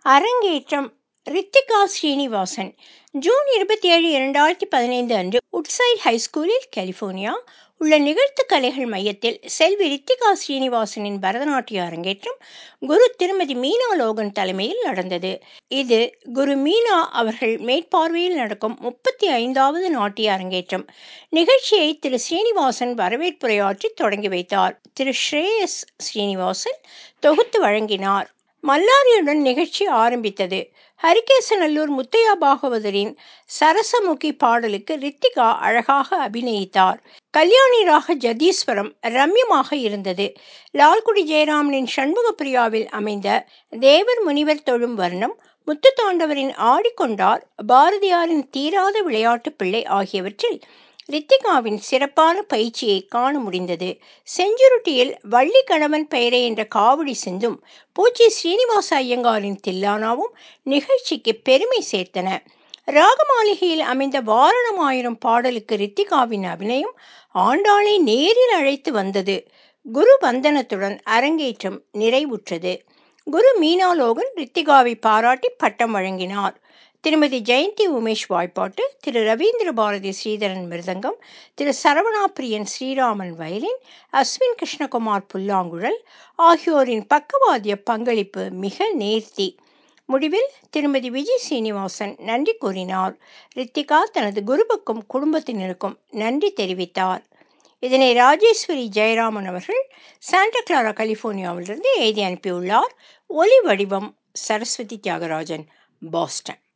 அரங்கேற்றம் ரித்திகா ஸ்ரீனிவாசன் ஜூன் இருபத்தி ஏழு இரண்டாயிரத்தி பதினைந்து அன்று உட்சைட் ஹைஸ்கூலில் கலிபோர்னியா உள்ள நிகழ்த்து கலைகள் மையத்தில் செல்வி ரித்திகா ஸ்ரீனிவாசனின் பரதநாட்டிய அரங்கேற்றம் குரு திருமதி மீனா லோகன் தலைமையில் நடந்தது இது குரு மீனா அவர்கள் மேற்பார்வையில் நடக்கும் முப்பத்தி ஐந்தாவது நாட்டிய அரங்கேற்றம் நிகழ்ச்சியை திரு ஸ்ரீனிவாசன் வரவேற்புரையாற்றி தொடங்கி வைத்தார் திரு ஸ்ரேயஸ் ஸ்ரீனிவாசன் தொகுத்து வழங்கினார் மல்லாரியுடன் நிகழ்ச்சி ஆரம்பித்தது ஹரிகேசநல்லூர் முத்தையா பாகவதரின் சரசமுகி பாடலுக்கு ரித்திகா அழகாக அபிநயித்தார் கல்யாணி ராக ஜதீஸ்வரம் ரம்யமாக இருந்தது லால்குடி ஜெயராமனின் சண்முகப்பிரியாவில் அமைந்த தேவர் முனிவர் தொழும் வர்ணம் முத்துத்தாண்டவரின் ஆடிக்கொண்டார் பாரதியாரின் தீராத விளையாட்டு பிள்ளை ஆகியவற்றில் ரித்திகாவின் சிறப்பான பயிற்சியை காண முடிந்தது செஞ்சுருட்டியில் வள்ளி கணவன் பெயரே என்ற காவடி சிந்தும் பூச்சி ஸ்ரீனிவாச ஐயங்காரின் தில்லானாவும் நிகழ்ச்சிக்கு பெருமை சேர்த்தன ராகமாளிகையில் அமைந்த வாரணமாயிரம் பாடலுக்கு ரித்திகாவின் அபிநயம் ஆண்டாளை நேரில் அழைத்து வந்தது குரு வந்தனத்துடன் அரங்கேற்றம் நிறைவுற்றது குரு மீனாலோகன் ரித்திகாவை பாராட்டி பட்டம் வழங்கினார் திருமதி ஜெயந்தி உமேஷ் வாய்ப்பாட்டு திரு ரவீந்திர பாரதி ஸ்ரீதரன் மிருதங்கம் திரு சரவணா பிரியன் ஸ்ரீராமன் வயலின் அஸ்வின் கிருஷ்ணகுமார் புல்லாங்குழல் ஆகியோரின் பக்கவாத்திய பங்களிப்பு மிக நேர்த்தி முடிவில் திருமதி விஜய் சீனிவாசன் நன்றி கூறினார் ரித்திகா தனது குருவுக்கும் குடும்பத்தினருக்கும் நன்றி தெரிவித்தார் இதனை ராஜேஸ்வரி ஜெயராமன் அவர்கள் சாண்டா கிளாரா கலிபோர்னியாவிலிருந்து எழுதி அனுப்பியுள்ளார் ஒலி வடிவம் சரஸ்வதி தியாகராஜன் பாஸ்டன்